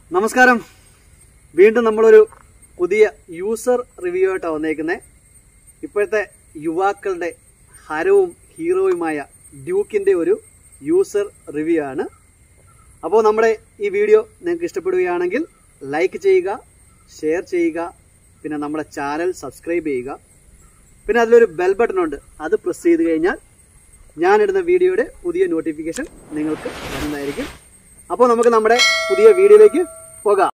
നമസ്കാരം വീണ്ടും നമ്മളൊരു പുതിയ യൂസർ റിവ്യൂ ആയിട്ടാണ് വന്നേക്കുന്നത് ഇപ്പോഴത്തെ യുവാക്കളുടെ ഹരവും ഹീറോയുമായ ഡ്യൂക്കിൻ്റെ ഒരു യൂസർ റിവ്യൂ ആണ് അപ്പോൾ നമ്മുടെ ഈ വീഡിയോ നിങ്ങൾക്ക് ഇഷ്ടപ്പെടുകയാണെങ്കിൽ ലൈക്ക് ചെയ്യുക ഷെയർ ചെയ്യുക പിന്നെ നമ്മുടെ ചാനൽ സബ്സ്ക്രൈബ് ചെയ്യുക പിന്നെ അതിലൊരു ബെൽ ബട്ടൺ ഉണ്ട് അത് പ്രസ് ചെയ്ത് കഴിഞ്ഞാൽ ഞാനിടുന്ന വീഡിയോയുടെ പുതിയ നോട്ടിഫിക്കേഷൻ നിങ്ങൾക്ക് വരുന്നതായിരിക്കും അപ്പോൾ നമുക്ക് നമ്മുടെ പുതിയ വീഡിയോയിലേക്ക് പോകാം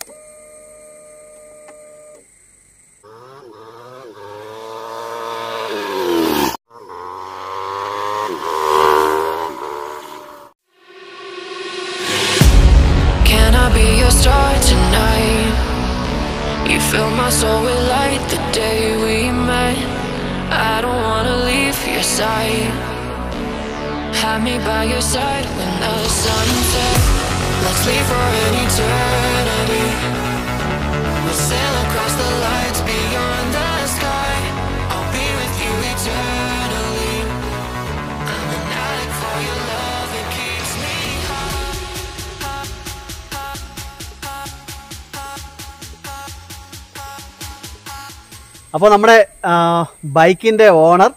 Can I be your star tonight? You fill my soul with light the day we met. I don't wanna leave your side. Have me by your side when the sun sets. Let's leave for an eternity. We'll sail across the lights beyond the sky. I'll be with you eternally. I'm an addict for your love, it keeps me high. അപ്പോൾ നമ്മുടെ ആ, ബൈക്കിന്റെ owner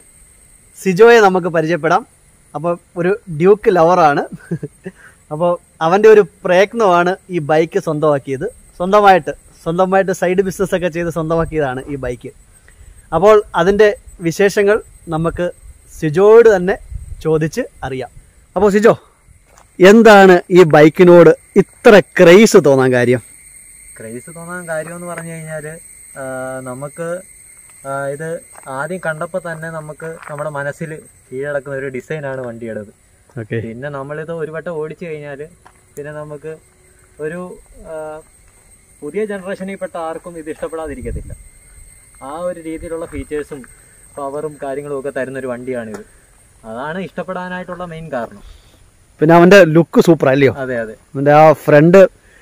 സിജോയെ നമുക്ക് പരിചയപ്പെടാം അപ്പോൾ ഒരു Duke ലവറാണ് അപ്പോൾ അവൻ്റെ ഒരു പ്രയത്നമാണ് ഈ ബൈക്ക് സ്വന്തമാക്കിയത് സ്വന്തമായിട്ട് സ്വന്തമായിട്ട് സൈഡ് ബിസിനസ് ഒക്കെ ചെയ്ത് സ്വന്തമാക്കിയതാണ് ഈ ബൈക്ക് അപ്പോൾ അതിൻ്റെ വിശേഷങ്ങൾ നമുക്ക് സിജോയോട് തന്നെ ചോദിച്ച് അറിയാം അപ്പോൾ സിജോ എന്താണ് ഈ ബൈക്കിനോട് ഇത്ര ക്രേസ് തോന്നാൻ കാര്യം ക്രേസ് തോന്നാൻ കാര്യം എന്ന് പറഞ്ഞു കഴിഞ്ഞാൽ നമുക്ക് ആ, ഇത് ആദ്യം കണ്ടപ്പോൾ തന്നെ നമുക്ക് നമ്മുടെ മനസ്സിൽ കീഴടക്കുന്ന ഒരു ഡിസൈനാണ് വണ്ടിയുടേത് ഓക്കെ പിന്നെ നമ്മളിത് ഒരു വട്ടം ഓടിച്ചു കഴിഞ്ഞാൽ പിന്നെ നമുക്ക് ഒരു ആ, പുതിയ ജനറേഷനിൽ പെട്ട ആർക്കും ഇത് ഇഷ്ടപ്പെടാതിരിക്കത്തില്ല ആ ഒരു രീതിയിലുള്ള ഫീച്ചേഴ്സും പവറും കാര്യങ്ങളും ഒക്കെ തരുന്നൊരു വണ്ടിയാണിത് അതാണ് ഇഷ്ടപ്പെടാനായിട്ടുള്ള മെയിൻ കാരണം പിന്നെ അവൻ്റെ ലുക്ക് സൂപ്പർ അല്ലയോ അതെ അതെ അവൻ്റെ ആ ഫ്രണ്ട്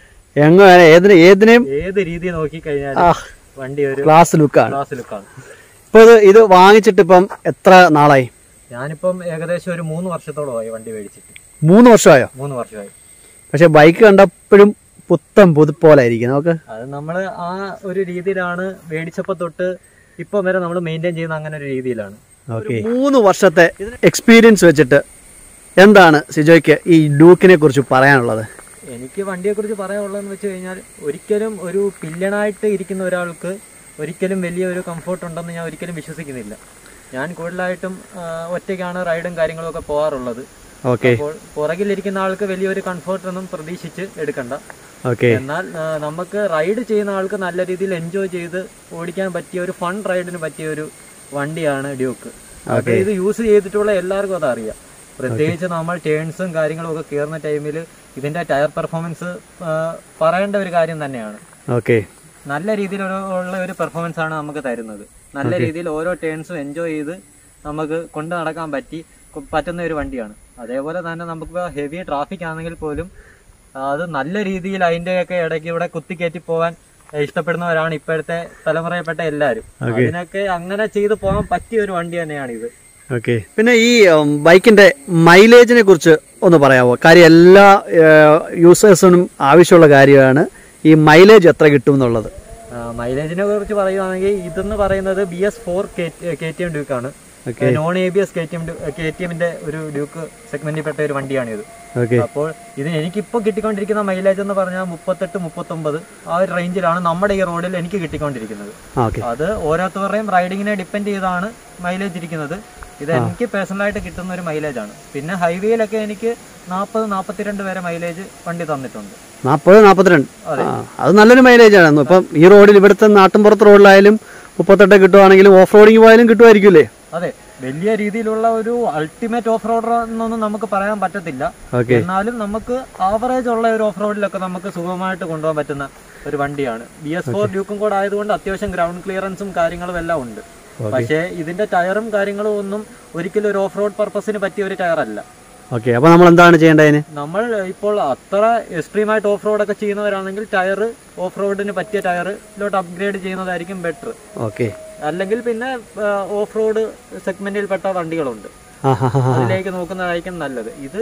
എങ്ങനെ ഏതിനെ ഏതിനെയും ഏത് രീതി നോക്കിക്കഴിഞ്ഞാൽ ആ വണ്ടി ഒരു ക്ലാസ് ലുക്കാണ് ക്ലാസ് ലുക്കാണ് ഇപ്പോൾ ഇത് ഇത് വാങ്ങിച്ചിട്ട് ഇപ്പം എത്ര നാളായി ഞാനിപ്പം ഏകദേശം ഒരു മൂന്ന് വർഷത്തോളമായി വണ്ടി മേടിച്ചിട്ട് മൂന്ന് വർഷമായോ മൂന്ന് വർഷമായി പക്ഷെ ബൈക്ക് കണ്ടപ്പോഴും പുത്തൻ പുതുപ്പോലായിരിക്കും നമുക്ക് അത് നമ്മൾ ആ ഒരു രീതിയിലാണ് മേടിച്ചപ്പോൾ തൊട്ട് ഇപ്പം വരെ നമ്മൾ മെയിൻറ്റെയിൻ ചെയ്യുന്ന അങ്ങനെ ഒരു രീതിയിലാണ് ഓക്കെ മൂന്ന് വർഷത്തെ എക്സ്പീരിയൻസ് വെച്ചിട്ട് എന്താണ് സിജോയ്ക്ക് ഈ ഡ്യൂക്കിനെ കുറിച്ച് പറയാനുള്ളത് എനിക്ക് വണ്ടിയെക്കുറിച്ച് പറയാനുള്ളതെന്ന് വെച്ച് കഴിഞ്ഞാൽ ഒരിക്കലും ഒരു പില്ലനായിട്ട് ഇരിക്കുന്ന ഒരാൾക്ക് ഒരിക്കലും വലിയ ഒരു കംഫർട്ട് ഉണ്ടെന്ന് ഞാൻ ഒരിക്കലും വിശ്വസിക്കുന്നില്ല ഞാൻ കൂടുതലായിട്ടും ആ, ഒറ്റയ്ക്കാണ് റൈഡും കാര്യങ്ങളും ഒക്കെ പോകാറുള്ളത് ഓക്കെ അപ്പോൾ പുറകിലിരിക്കുന്ന ആൾക്ക് വലിയൊരു കംഫർട്ട് ഒന്നും പ്രതീക്ഷിച്ച് എടുക്കണ്ട ഓക്കെ എന്നാൽ ആ, നമുക്ക് റൈഡ് ചെയ്യുന്ന ആൾക്ക് നല്ല രീതിയിൽ എൻജോയ് ചെയ്ത് ഓടിക്കാൻ പറ്റിയ ഒരു ഫൺ റൈഡിന് പറ്റിയ ഒരു വണ്ടിയാണ് ഡ്യൂക്ക് അത് ഇത് യൂസ് ചെയ്തിട്ടുള്ള എല്ലാവർക്കും അത് അറിയാം പ്രത്യേകിച്ച് നമ്മൾ ടേൺസും കാര്യങ്ങളും ഒക്കെ കയറുന്ന ടൈമിൽ ഇതിന്റെ ടയർ പെർഫോമൻസ് പറയേണ്ട ഒരു കാര്യം തന്നെയാണ് ഓക്കെ നല്ല രീതിയിൽ ഒരു ഉള്ള ഒരു പെർഫോമൻസ് ആണ് നമുക്ക് തരുന്നത് നല്ല രീതിയിൽ ഓരോ ടേൺസും എൻജോയ് ചെയ്ത് നമുക്ക് കൊണ്ടു നടക്കാൻ പറ്റി കൊ- പറ്റുന്ന ഒരു വണ്ടിയാണ് അതേപോലെ തന്നെ നമുക്ക് ഹെവി ട്രാഫിക് ആണെങ്കിൽ പോലും അത് നല്ല രീതിയിൽ അതിന്റെയൊക്കെ ഇടയ്ക്ക് ഇവിടെ കുത്തിക്കയറ്റി പോകാൻ ഇഷ്ടപ്പെടുന്നവരാണ് ഇപ്പോഴത്തെ തലമുറയിൽപ്പെട്ട എല്ലാവരും അതിനൊക്കെ അങ്ങനെ ചെയ്തു പോകാൻ പറ്റിയ ഒരു വണ്ടി തന്നെയാണ് ഇത് ഓക്കെ പിന്നെ ഈ ഉം, ബൈക്കിന്റെ മൈലേജിനെ കുറിച്ച് ഒന്ന് പറയാമോ കാര്യം എല്ലാ യൂസേഴ്സിനും ആവശ്യമുള്ള കാര്യമാണ് ഈ മൈലേജ് എത്ര കിട്ടും എന്നുള്ളത് മൈലേജിനെ കുറിച്ച് പറയുകയാണെങ്കിൽ ഇതെന്ന് പറയുന്നത് B S four K T M ഡ്യൂക്കാണ് non A B S K T M K T എമ്മിന്റെ ഒരു ഡ്യൂക്ക് സെഗ്മെന്റിൽ പെട്ട ഒരു വണ്ടിയാണ് ഇത് ഓക്കെ അപ്പോൾ ഇത് എനിക്കിപ്പോൾ കിട്ടിക്കൊണ്ടിരിക്കുന്ന മൈലേജ് എന്ന് പറഞ്ഞാൽ മുപ്പത്തെട്ട് മുപ്പത്തൊമ്പത് ആ ഒരു റേഞ്ചിലാണ് നമ്മുടെ ഈ റോഡിൽ എനിക്ക് കിട്ടിക്കൊണ്ടിരിക്കുന്നത് ഓക്കെ അത് ഓരോരുത്തരുടെയും റൈഡിങ്ങിനെ ഡിപ്പെൻഡ് ചെയ്താണ് മൈലേജ് ഇരിക്കുന്നത് ഇത് എനിക്ക് പേഴ്സണലായിട്ട് കിട്ടുന്ന ഒരു മൈലേജ് ആണ് പിന്നെ ഹൈവേയിലൊക്കെ എനിക്ക് നാൽപ്പത് നാൽപ്പത്തിരണ്ട് വരെ മൈലേജ് വണ്ടി തന്നിട്ടുണ്ട് നാൽപ്പത് നാൽപ്പത്തിരണ്ട് അതെ. ആ അത് നല്ലൊരു മൈലേജ് ആണ് ഇപ്പം ഈ റോഡിൽ ഇവിടുത്തെ നാട്ടിൻപുറത്ത് റോഡിലായാലും മുപ്പത്തെട്ട് കിട്ടുവാണെങ്കിലും ഓഫ് റോഡിങ് പോയാലും കിട്ടുമായിരിക്കില്ലേ അതെ വലിയ രീതിയിലുള്ള ഒരു അൾട്ടിമേറ്റ് ഓഫ് റോഡർ എന്നൊന്നും നമുക്ക് പറയാൻ പറ്റത്തില്ല ഓക്കെ എന്നാലും നമുക്ക് ആവറേജ് ഉള്ള ഒരു ഓഫ് റോഡിലൊക്കെ നമുക്ക് സുഗമമായിട്ട് കൊണ്ടുപോകാൻ പറ്റുന്ന ഒരു വണ്ടിയാണ് ബി എസ് ഫോർ ഡ്യൂക്കും കൂടെ ആയതുകൊണ്ട് അത്യാവശ്യം ഗ്രൗണ്ട് ക്ലിയറൻസും കാര്യങ്ങളും എല്ലാം ഉണ്ട് പക്ഷേ ഇതിന്റെ ടയറും കാര്യങ്ങളും ഒന്നും ഒരിക്കലും ഒരു ഓഫ് റോഡ് പർപ്പസിന് പറ്റിയ ഒരു ടയർ അല്ല ഓക്കെ അപ്പോൾ നമ്മൾ എന്താണ് ചെയ്യേണ്ടതിന് നമ്മൾ ഇപ്പോൾ അത്ര എക്സ്ട്രീമായിട്ട് ഓഫ് റോഡൊക്കെ ചെയ്യുന്നവരാണെങ്കിൽ ടയർ ഓഫ് റോഡിന് പറ്റിയ ടയറിലോട്ട് അപ്ഗ്രേഡ് ചെയ്യുന്നതായിരിക്കും ബെറ്റർ ഓക്കെ അല്ലെങ്കിൽ പിന്നെ ഓഫ് റോഡ് സെഗ്മെന്റിൽപ്പെട്ട വണ്ടികളുണ്ട് ആ ഹാ ഹാ അതിലേക്ക് നോക്കുന്നതായിരിക്കും നല്ലത് ഇത്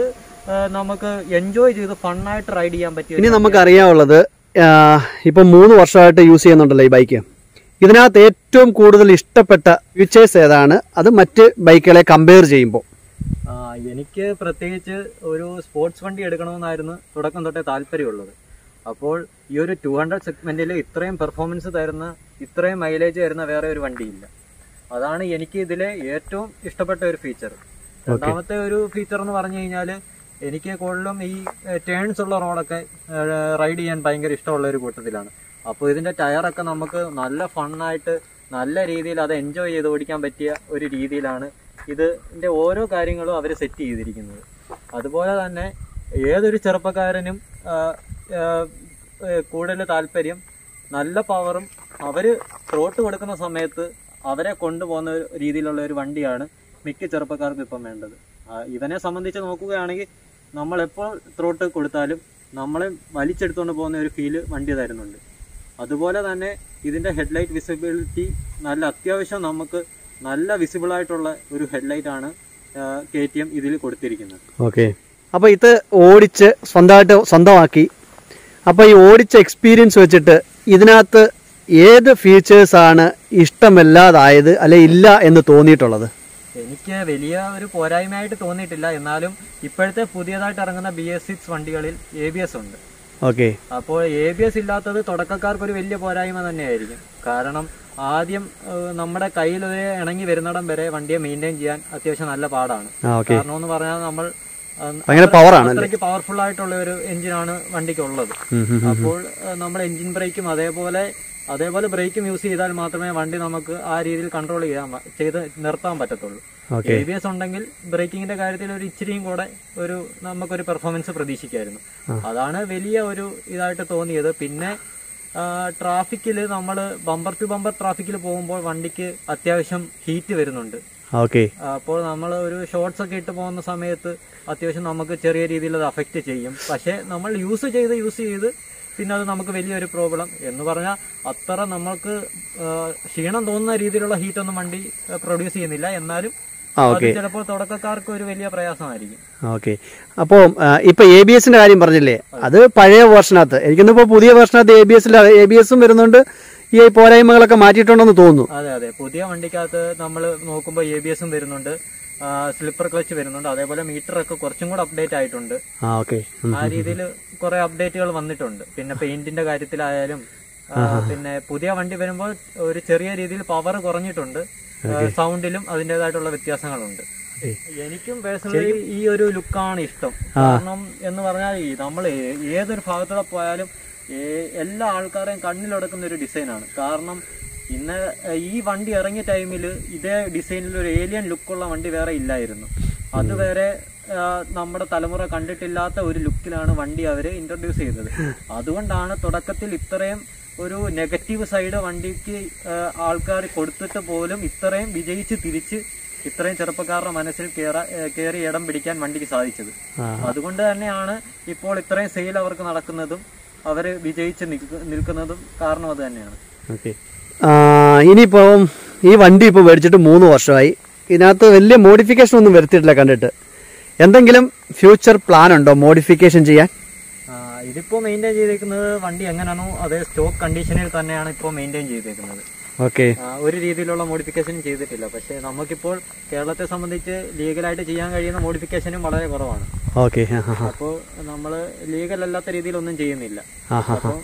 ആ, നമുക്ക് എൻജോയ് ചെയ്ത് ഫണ്ണായിട്ട് റൈഡ് ചെയ്യാൻ പറ്റിയ ഒരു ഇനി നമുക്കറിയാവുള്ളത് ഇപ്പം മൂന്ന് വർഷമായിട്ട് യൂസ് ചെയ്യുന്നുണ്ടല്ലോ ഈ ബൈക്ക് ഇതിനകത്ത് ഏറ്റവും കൂടുതൽ ഇഷ്ടപ്പെട്ട ഫീച്ചേഴ്സ് ഏതാണ് അത് മറ്റ് ബൈക്കുകളെ കമ്പയർ ചെയ്യുമ്പോൾ ആ, എനിക്ക് പ്രത്യേകിച്ച് ഒരു സ്പോർട്സ് വണ്ടി എടുക്കണമെന്നായിരുന്നു തുടക്കം തൊട്ടേ താല്പര്യമുള്ളത് അപ്പോൾ ഈ ഒരു ടു ഹൺഡ്രഡ് സെഗ്മെന്റിൽ ഇത്രയും പെർഫോമൻസ് തരുന്ന ഇത്രയും മൈലേജ് തരുന്ന വേറെ ഒരു വണ്ടിയില്ല അതാണ് എനിക്ക് ഇതിലെ ഏറ്റവും ഇഷ്ടപ്പെട്ട ഒരു ഫീച്ചർ രണ്ടാമത്തെ ഒരു ഫീച്ചർ എന്ന് പറഞ്ഞു കഴിഞ്ഞാൽ എനിക്ക് കൂടുതലും ഈ ടേൺസ് ഉള്ള റോഡൊക്കെ റൈഡ് ചെയ്യാൻ ഭയങ്കര ഇഷ്ടമുള്ള ഒരു കൂട്ടത്തിലാണ് അപ്പോൾ ഇതിന്റെ ടയറൊക്കെ നമുക്ക് നല്ല ഫണ്ണായിട്ട് നല്ല രീതിയിൽ അത് എൻജോയ് ചെയ്ത് ഓടിക്കാൻ പറ്റിയ ഒരു രീതിയിലാണ് ഇതിന്റെ ഓരോ കാര്യങ്ങളും അവർ സെറ്റ് ചെയ്തിരിക്കുന്നത് അതുപോലെ തന്നെ ഏതൊരു ചെറുപ്പക്കാരനും ആ, ആ, ഏ, കൂടുതൽ താല്പര്യം നല്ല പവറും അവര് ത്രോട്ട് കൊടുക്കുന്ന സമയത്ത് അവരെ കൊണ്ടുപോകുന്ന ഒരു രീതിയിലുള്ള ഒരു വണ്ടിയാണ് മിക്ക ചെറുപ്പക്കാർക്കും ഇപ്പം വേണ്ടത് ആ, ഇവനെ സംബന്ധിച്ച് നോക്കുകയാണെങ്കിൽ നമ്മൾ എപ്പോൾ ത്രോട്ട് കൊടുത്താലും നമ്മളെ വലിച്ചെടുത്തുകൊണ്ട് പോകുന്ന ഒരു ഫീല് വണ്ടി തരുന്നുണ്ട് അതുപോലെ തന്നെ ഇതിന്റെ ഹെഡ്ലൈറ്റ് വിസിബിലിറ്റി നല്ല അത്യാവശ്യം നമുക്ക് നല്ല വിസിബിൾ ആയിട്ടുള്ള ഒരു ഹെഡ്ലൈറ്റ് ആണ് കെ ടി എം ഇതിൽ കൊടുത്തിരിക്കുന്നത് ഓക്കെ അപ്പോൾ ഇത് ഓടിച്ച് സ്വന്തമായിട്ട് സ്വന്തമാക്കി അപ്പോൾ ഈ ഓടിച്ച എക്സ്പീരിയൻസ് വെച്ചിട്ട് ഇതിനകത്ത് ഏത് ഫീച്ചേഴ്സാണ് ഇഷ്ടമല്ലാതായത് അല്ലെ ഇല്ല എന്ന് തോന്നിയിട്ടുള്ളത് എനിക്ക് വലിയ ഒരു പോരായ്മയായിട്ട് തോന്നിയിട്ടില്ല എന്നാലും ഇപ്പോഴത്തെ പുതിയതായിട്ട് ഇറങ്ങുന്ന ബി എസ് സിക്സ് വണ്ടികളിൽ എ ബി എസ് ഉണ്ട് ഓക്കെ അപ്പോൾ എ ബി എസ് ഇല്ലാത്തത് തുടക്കക്കാർക്ക് ഒരു വലിയ പോരായ്മ തന്നെയായിരിക്കും കാരണം ആദ്യം ഏഹ്, നമ്മുടെ കയ്യിൽ ഒരു ഇണങ്ങി വരുന്നിടം വരെ വണ്ടിയെ മെയിൻറ്റെയിൻ ചെയ്യാൻ അത്യാവശ്യം നല്ല പാടാണ് ആ ഓക്കെ കാരണം എന്ന് പറഞ്ഞാൽ നമ്മൾ ഏഹ്, ഭയങ്കര അത്ര- power ആണല്ലേ? അത്രയ്ക്ക് പവർഫുൾ ആയിട്ടുള്ള ഒരു എഞ്ചിനാണ് വണ്ടിക്ക് ഉള്ളത് അപ്പോൾ ഏഹ്, നമ്മുടെ എഞ്ചിൻ ബ്രേക്കും അതേപോലെ അതേപോലെ ബ്രേക്കും യൂസ് ചെയ്താൽ മാത്രമേ വണ്ടി നമുക്ക് ആ രീതിയിൽ കൺട്രോൾ ചെയ്യാൻ പ- ചെയ്ത് നിർത്താൻ പറ്റത്തുള്ളൂ ഓക്കെ എ ബി എസ് ഉണ്ടെങ്കിൽ ബ്രേക്കിങ്ങിന്റെ കാര്യത്തിൽ ഒരു ഇച്ചിരിയും കൂടെ ഒരു നമുക്കൊരു പെർഫോമൻസ് പ്രതീക്ഷിക്കായിരുന്നു അതാണ് വലിയ ഒരു ഇതായിട്ട് തോന്നിയത് പിന്നെ ട്രാഫിക്കിൽ നമ്മൾ ബമ്പർ ടു ബമ്പർ ട്രാഫിക്കിൽ പോകുമ്പോൾ വണ്ടിക്ക് അത്യാവശ്യം ഹീറ്റ് വരുന്നുണ്ട് ഓക്കെ അപ്പോൾ നമ്മൾ ഒരു ഷോർട്സ് ഒക്കെ ഇട്ട് പോകുന്ന സമയത്ത് അത്യാവശ്യം നമുക്ക് ചെറിയ രീതിയിൽ അത് അഫക്റ്റ് ചെയ്യും പക്ഷേ നമ്മൾ യൂസ് ചെയ്ത് യൂസ് ചെയ്ത് പിന്നെ അത് നമുക്ക് വലിയൊരു പ്രോബ്ലം എന്ന് പറഞ്ഞാൽ അത്ര നമുക്ക് ആ, ക്ഷീണം തോന്നുന്ന രീതിയിലുള്ള ഹീറ്റ് ഒന്നും വണ്ടി പ്രൊഡ്യൂസ് ചെയ്യുന്നില്ല എന്നാലും ആ അത് ഓക്കെ ചിലപ്പോൾ തുടക്കക്കാർക്ക് ഒരു വലിയ പ്രയാസമായിരിക്കും ഓക്കെ അപ്പോൾ ഇപ്പൊ എ ബി എസിന്റെ കാര്യം പറഞ്ഞില്ലേ അത് പഴയ വേർഷനകത്ത് എനിക്കിന്നിപ്പോ പുതിയ വേർഷനകത്ത് എ ബി എസിൽ എ ബി എസും വരുന്നുണ്ട് ഈ പോരായ്മകളൊക്കെ മാറ്റിയിട്ടുണ്ടെന്ന് തോന്നുന്നു അതെ അതെ പുതിയ വണ്ടിക്കകത്ത് നമ്മൾ നോക്കുമ്പോൾ എ ബി എസും വരുന്നുണ്ട് സ്ലിപ്പർ ക്ലച്ച് വരുന്നുണ്ട് അതേപോലെ മീറ്റർ ഒക്കെ കുറച്ചും കൂടെ അപ്ഡേറ്റ് ആയിട്ടുണ്ട് ആ ഓക്കെ ആ രീതിയിൽ കുറെ അപ്ഡേറ്റുകൾ വന്നിട്ടുണ്ട് പിന്നെ പെയിന്റിന്റെ കാര്യത്തിലായാലും ആ, പിന്നെ പുതിയ വണ്ടി വരുമ്പോൾ ഒരു ചെറിയ രീതിയിൽ പവർ കുറഞ്ഞിട്ടുണ്ട് സൗണ്ടിലും അതിൻ്റെതായിട്ടുള്ള വ്യത്യാസങ്ങളുണ്ട് എനിക്കും പേഴ്സണലി ഈ ഒരു ലുക്കാണ് ഇഷ്ടം കാരണം എന്ന് പറഞ്ഞാൽ ഈ നമ്മൾ ഏതൊരു ഭാഗത്തൂടെ പോയാലും ഏ- എല്ലാ ആൾക്കാരെയും കണ്ണിലടക്കുന്ന ഒരു ഡിസൈനാണ് കാരണം ഇന്ന് ഈ വണ്ടി ഇറങ്ങിയ ടൈമിൽ ഇതേ ഡിസൈനിൽ ഒരു ഏലിയൻ ലുക്കുള്ള വണ്ടി വേറെ ഇല്ലായിരുന്നു അതുവരെ ആ, നമ്മുടെ തലമുറ കണ്ടിട്ടില്ലാത്ത ഒരു ലുക്കിലാണ് വണ്ടി അവർ ഇൻട്രൊഡ്യൂസ് ചെയ്തത് അതുകൊണ്ടാണ് തുടക്കത്തിൽ ഇത്രയും ഒരു നെഗറ്റീവ് സൈഡ് വണ്ടിക്ക് ആൾക്കാർ കൊടുത്തിട്ട് പോലും ഇത്രയും വിജയിച്ച് തിരിച്ച് ഇത്രയും ചെറുപ്പക്കാരുടെ മനസ്സിൽ കേറാ കയറി ഇടം പിടിക്കാൻ വണ്ടിക്ക് സാധിച്ചത് അതുകൊണ്ട് തന്നെയാണ് ഇപ്പോൾ ഇത്രയും സെയിൽ അവർക്ക് നടക്കുന്നതും അവര് വിജയിച്ച് നിൽക്ക- നിൽക്കുന്നതും കാരണം അത് തന്നെയാണ് ഓക്കെ ഇനിയിപ്പോൾ ഈ വണ്ടി ഇപ്പോൾ മേടിച്ചിട്ട് മൂന്ന് വർഷമായി ഇതിനകത്ത് വലിയ മോഡിഫിക്കേഷൻ ഒന്നും വരുത്തിയിട്ടില്ല കണ്ടിട്ട് എന്തെങ്കിലും ഫ്യൂച്ചർ പ്ലാൻ ഉണ്ടോ മോഡിഫിക്കേഷൻ ചെയ്യാൻ ആ, ഇതിപ്പോ മെയിൻറ്റെയിൻ ചെയ്തേക്കുന്നത് വണ്ടി എങ്ങനെയാണോ അതേ സ്റ്റോക്ക് കണ്ടീഷനിൽ തന്നെയാണ് ഇപ്പോൾ മെയിൻറ്റെയിൻ ചെയ്തേക്കുന്നത് ഓക്കെ ആ, ഒരു രീതിയിലുള്ള മോഡിഫിക്കേഷനും ചെയ്തിട്ടില്ല പക്ഷേ നമുക്കിപ്പോൾ കേരളത്തെ സംബന്ധിച്ച് ലീഗലായിട്ട് ചെയ്യാൻ കഴിയുന്ന മോഡിഫിക്കേഷനും വളരെ കുറവാണ് ഓക്കെ ആ ഹാ അപ്പോൾ നമ്മൾ ലീഗൽ അല്ലാത്ത രീതിയിലൊന്നും ചെയ്യുന്നില്ല ആ ഹാ അപ്പോൾ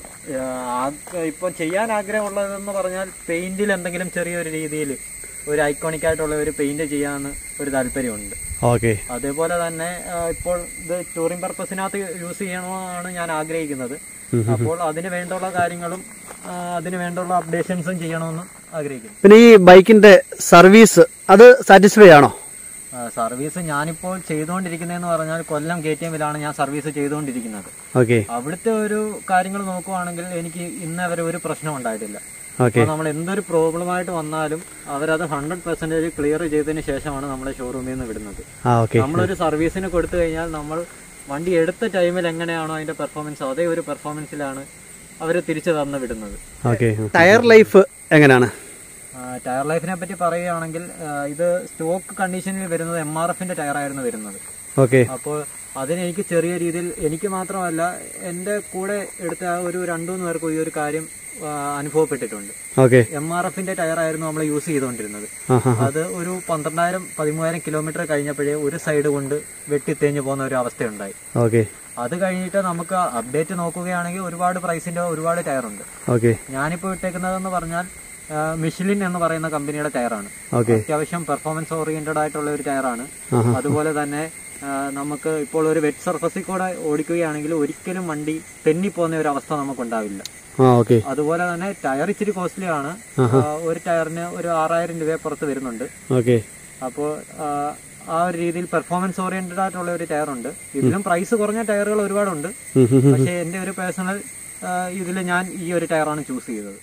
ഇപ്പൊ ചെയ്യാൻ ആഗ്രഹമുള്ളതെന്ന് പറഞ്ഞാൽ പെയിന്റിൽ എന്തെങ്കിലും ചെറിയൊരു രീതിയിൽ ഒരു ഐക്കോണിക് ആയിട്ടുള്ള ഒരു പെയിന്റ് ചെയ്യാന്ന് ഒരു താല്പര്യമുണ്ട് ഓക്കെ അതേപോലെ തന്നെ ആ, ഇപ്പോൾ ഇത് ടൂറിംഗ് പർപ്പസിനകത്ത് യൂസ് ചെയ്യണമെന്നാണ് ഞാൻ ആഗ്രഹിക്കുന്നത് അപ്പോൾ അതിന് വേണ്ടുള്ള കാര്യങ്ങളും ആ, അതിന് വേണ്ടുള്ള അപ്ഡേഷൻസും ചെയ്യണമെന്ന് ആഗ്രഹിക്കുന്നു പിന്നെ ഈ ബൈക്കിന്റെ സർവീസ് അത് സാറ്റിസ്ഫൈ ആണോ ആ, സർവീസ് ഞാനിപ്പോൾ ചെയ്തുകൊണ്ടിരിക്കുന്നതെന്ന് പറഞ്ഞാൽ കൊല്ലം കെ ടി എമ്മിലാണ് ഞാൻ സർവീസ് ചെയ്തുകൊണ്ടിരിക്കുന്നത് ഓക്കെ അവിടുത്തെ ഒരു കാര്യങ്ങൾ നോക്കുവാണെങ്കിൽ എനിക്ക് ഇന്നേ വരെ ഒരു പ്രശ്നം ഉണ്ടായിട്ടില്ല ഓക്കെ അപ്പോൾ നമ്മൾ എന്തൊരു പ്രോബ്ലം ആയിട്ട് വന്നാലും അവരത് ഹൺഡ്രഡ് പെർസെന്റേജ് ക്ലിയർ ചെയ്തതിന് ശേഷമാണ് നമ്മളെ ഷോറൂമിൽ നിന്ന് വിടുന്നത് ആ ഓക്കെ നമ്മളൊരു സർവീസിന് കൊടുത്തു കഴിഞ്ഞാൽ നമ്മൾ വണ്ടി എടുത്ത ടൈമിൽ എങ്ങനെയാണോ അതിന്റെ പെർഫോമൻസ് അതേ ഒരു പെർഫോമൻസിലാണ് അവർ തിരിച്ചു തന്നു വിടുന്നത് ഓക്കെ ടയർ ലൈഫ് എങ്ങനെയാണ് ആ, ടയർ ലൈഫിനെ പറ്റി പറയുകയാണെങ്കിൽ ആ, ഇത് സ്റ്റോക്ക് കണ്ടീഷനിൽ വരുന്നത് എം ആർ എഫിന്റെ ടയറായിരുന്നു വരുന്നത് ഓക്കെ അപ്പോൾ അതിന് എനിക്ക് ചെറിയ രീതിയിൽ എനിക്ക് മാത്രമല്ല എൻ്റെ കൂടെ എടുത്ത ആ ഒരു രണ്ടു മൂന്ന് പേർക്കും ഈ ഒരു കാര്യം ആ, അനുഭവപ്പെട്ടിട്ടുണ്ട് ഓക്കെ എം ആർ എഫിന്റെ ടയറായിരുന്നു നമ്മൾ യൂസ് ചെയ്തുകൊണ്ടിരുന്നത് ആ ഹാ അത് ഒരു പന്ത്രണ്ടായിരം പതിമൂവായിരം കിലോമീറ്റർ കഴിഞ്ഞപ്പോഴേ ഒരു സൈഡ് കൊണ്ട് വെട്ടിത്തേഞ്ഞു പോകുന്ന ഒരു അവസ്ഥയുണ്ടായി ഓക്കെ അത് കഴിഞ്ഞിട്ട് നമുക്ക് അപ്ഡേറ്റ് നോക്കുകയാണെങ്കിൽ ഒരുപാട് പ്രൈസിന്റെ ഒരുപാട് ടയറുണ്ട് ഓക്കെ ഞാനിപ്പോൾ ഇട്ടേക്കുന്നതെന്ന് പറഞ്ഞാൽ ആ, മിഷിലിൻ എന്ന് പറയുന്ന കമ്പനിയുടെ ടയറാണ് ഓക്കെ അത്യാവശ്യം പെർഫോമൻസ് ഓറിയന്റഡ് ആയിട്ടുള്ള ഒരു ടയറാണ് ആഹാ. അതുപോലെ തന്നെ ആ, നമുക്ക് ഇപ്പോൾ ഒരു വെറ്റ് സർഫസിൽ കൂടെ ഓടിക്കുകയാണെങ്കിൽ ഒരിക്കലും വണ്ടി തെന്നിപ്പോകുന്ന ഒരു അവസ്ഥ നമുക്കുണ്ടാവില്ല ആ ഓക്കെ അതുപോലെ തന്നെ ടയർ ഇച്ചിരി കോസ്റ്റ്ലി ആണ് ആ, ഒരു ടയറിന് ഒരു ആറായിരം രൂപ പുറത്ത് വരുന്നുണ്ട് ഓക്കെ അപ്പോൾ ആ ഒരു രീതിയിൽ പെർഫോമൻസ് ഓറിയന്റഡ് ആയിട്ടുള്ള ഒരു ടയർ ഉണ്ട് ഇതിലും പ്രൈസ് കുറഞ്ഞ ടയറുകൾ ഒരുപാടുണ്ട് പക്ഷേ എൻ്റെ ഒരു പേഴ്സണൽ ഇതിൽ ഞാൻ ഈ ഒരു ടയറാണ് ചൂസ് ചെയ്തത്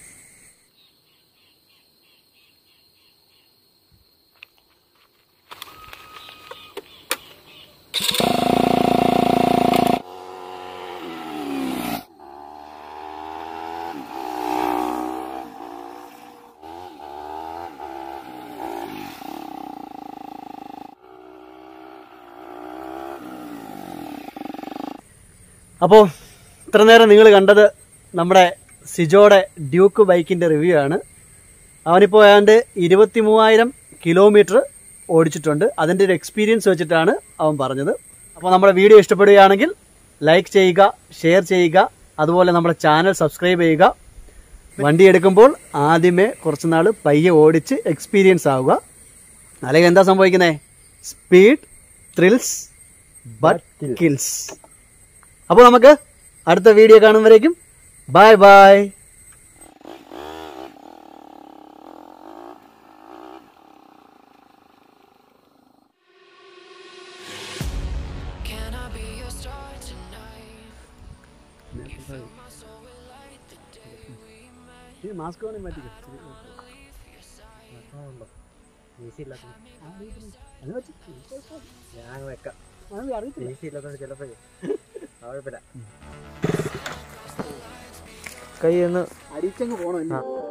അപ്പോൾ ഇത്ര നേരം നിങ്ങൾ കണ്ടത് നമ്മുടെ സിജോയുടെ ഡ്യൂക്ക് ബൈക്കിൻ്റെ റിവ്യൂ ആണ് അവനിപ്പോൾ ഏതാണ്ട് ഇരുപത്തി മൂവായിരം കിലോമീറ്റർ ഓടിച്ചിട്ടുണ്ട് അതിൻ്റെ ഒരു എക്സ്പീരിയൻസ് വെച്ചിട്ടാണ് അവൻ പറഞ്ഞത് അപ്പോൾ നമ്മുടെ വീഡിയോ ഇഷ്ടപ്പെടുകയാണെങ്കിൽ ലൈക്ക് ചെയ്യുക ഷെയർ ചെയ്യുക അതുപോലെ നമ്മുടെ ചാനൽ സബ്സ്ക്രൈബ് ചെയ്യുക വണ്ടി എടുക്കുമ്പോൾ ആദ്യമേ കുറച്ച് നാൾ പയ്യെ ഓടിച്ച് എക്സ്പീരിയൻസ് ആവുക അല്ലെങ്കിൽ എന്താ സംഭവിക്കുന്നത് സ്പീഡ് ത്രിൽസ് ബട്ട് കിൽസ് അപ്പോൾ നമുക്ക് അടുത്ത വീഡിയോ കാണുമ്പോഴേക്കും bye bye Can I be your star tonight? You fill my soul with light the day we met. Mask വേണേ മാറ്റി ഞാൻ വെക്കാം അറിയത്തില്ല ഈസി ഇല്ലാത്തതുകൊണ്ട് ചിലപ്പോഴേ കുഴപ്പമില്ല കൈ ഒന്ന് അടിച്ചങ്ങ് പോണോ